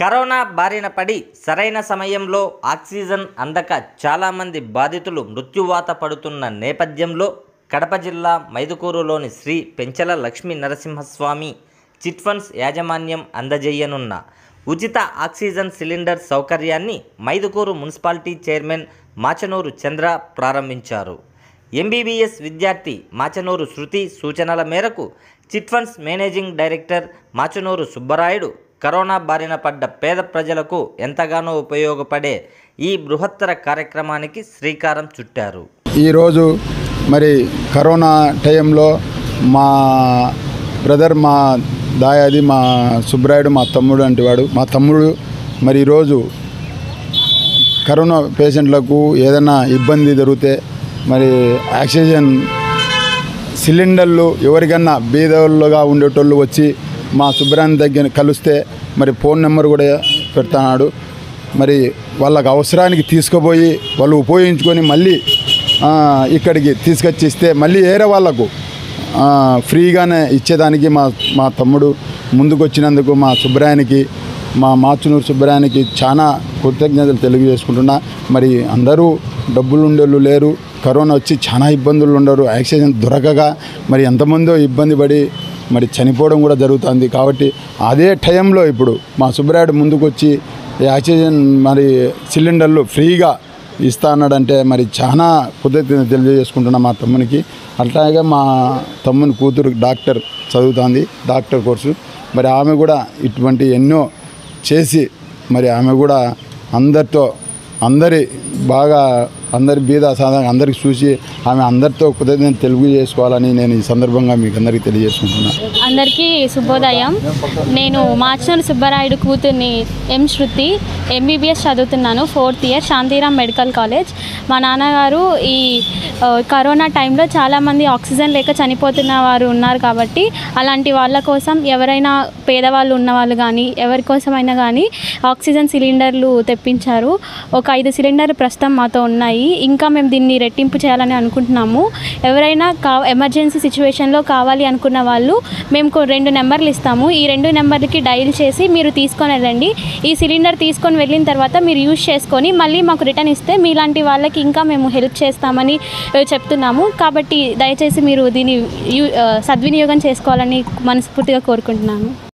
corona బారిన పడి సరైన సమయంలో ఆక్సిజన్ అందక చాలామంది బాధితులు మృత్యువాత పడుతున్న నేపథ్యంలో కడప జిల్లా మైదుకూరులోని శ్రీ పెంచల లక్ష్మీ నరసింహస్వామి చిట్ ఫండ్స్ యాజమాన్యం అందజేయనున్న ఉచిత ఆక్సిజన్ సిలిండర్ సౌకర్యాన్ని మైదుకూరు మున్సిపాలిటీ చైర్మన్ మాచనూరు చంద్ర ప్రారంభించారు ఎంబీబీఎస్ విద్యార్థి మాచనూరు శృతి సూచనల మేరకు chit funds managing director Machanuru Subbarayudu corona బారిన పడ్డ పేద ప్రజలకు ఎంతగానో ఉపయోగపడే ఈ బృహత్తర కార్యక్రమానికి శ్రీకారం చుట్టారు ఈరోజు మరి కరోనా టైంలో మా బ్రదర్ మా దాయాది మా సుబ్రాయుడు మా తమ్ముడు అంటేవాడు మా తమ్ముడు మరి ఈరోజు కరోనా పేషెంట్లకు ఏదైనా ఇబ్బంది జరిగితే మరి ఆక్సిజన్ సిలిండర్లు ఎవరికన్నా బీదోళ్ళుగా ఉండేటోళ్ళు వచ్చి మా సుబ్రాన్ని దగ్గర కలిస్తే మరి ఫోన్ నెంబర్ కూడా పెడతాడు మరి వాళ్ళకి అవసరానికి తీసుకుపోయి వాళ్ళు ఉపయోగించుకొని మళ్ళీ ఆ, ఇక్కడికి తీసుకొచ్చి ఇస్తే మళ్ళీ వేరే వాళ్ళకు ఆ, ఫ్రీగానే ఇచ్చేదానికి మా మా తమ్ముడు ముందుకు వచ్చినందుకు మా సుబ్రాయానికి మా మాచునూరు సుబ్బరాయానికి చాలా కృతజ్ఞతలు తెలియజేసుకుంటున్నా మరి అందరూ డబ్బులు ఉండేళ్ళు లేరు కరోనా వచ్చి చాలా ఇబ్బందులు ఉండరు ఆక్సిజన్ దొరకగా మరి ఎంతమందో ఇబ్బంది పడి మరి చనిపోవడం కూడా జరుగుతుంది కాబట్టి అదే టైంలో ఇప్పుడు మా సుబ్బరాయుడు ముందుకు వచ్చి ఈ ఆక్సిజన్ మరి సిలిండర్లు ఫ్రీగా ఇస్తా అన్నాడంటే మరి చాలా కృతజ్ఞత తెలియజేసుకుంటున్నా మా తమ్మునికి అట్లాగే మా తమ్ముని కూతురు డాక్టర్ చదువుతుంది డాక్టర్ కోర్సు మరి ఆమె కూడా ఇటువంటి ఎన్నో చేసి మరి ఆమె కూడా అందరితో అందరి బాగా అందరి బీద సాధారణ అందరికి చూసి ఆమె అందరితో కృతజ్ఞత తెలుగు చేసుకోవాలని నేను ఈ సందర్భంగా మీకు అందరికీ తెలియజేసుకుంటున్నాను అందరికీ శుభోదయం నేను మార్చనూరు సుబ్బరాయుడు కూతుర్ని ఎం శృతి ఎంబీబీఎస్ చదువుతున్నాను fourth year Shantiram medical college మా నాన్నగారు ఈ ఆ, కరోనా టైంలో చాలామంది ఆక్సిజన్ లేక చనిపోతున్న వారు ఉన్నారు కాబట్టి అలాంటి వాళ్ళ కోసం ఎవరైనా పేదవాళ్ళు ఉన్నవాళ్ళు కానీ ఎవరి కోసమైనా కానీ ఆక్సిజన్ సిలిండర్లు తెప్పించారు ఒక ఐదు సిలిండర్లు ప్రస్తుతం మాతో ఉన్నాయి ఇంకా మేము దీన్ని రెట్టింపు చేయాలని అనుకుంటున్నాము ఎవరైనా కా ఎమర్జెన్సీ సిచ్యువేషన్లో కావాలి అనుకున్న వాళ్ళు మేము కొ- రెండు నెంబర్లు ఇస్తాము ఈ రెండు నెంబర్లకి డైల్ చేసి మీరు తీసుకొని వెళ్ళండి ఈ సిలిండర్ తీసుకొని వెళ్ళిన తర్వాత మీరు యూజ్ చేసుకొని మళ్ళీ మాకు రిటర్న్ ఇస్తే మీలాంటి వాళ్ళకి ఇంకా మేము హెల్ప్ చేస్తామని ఆ, చెప్తున్నాము కాబట్టి దయచేసి మీరు దీన్ని యూ ఆ, సద్వినియోగం చేసుకోవాలని మనస్ఫూర్తిగా కోరుకుంటున్నాను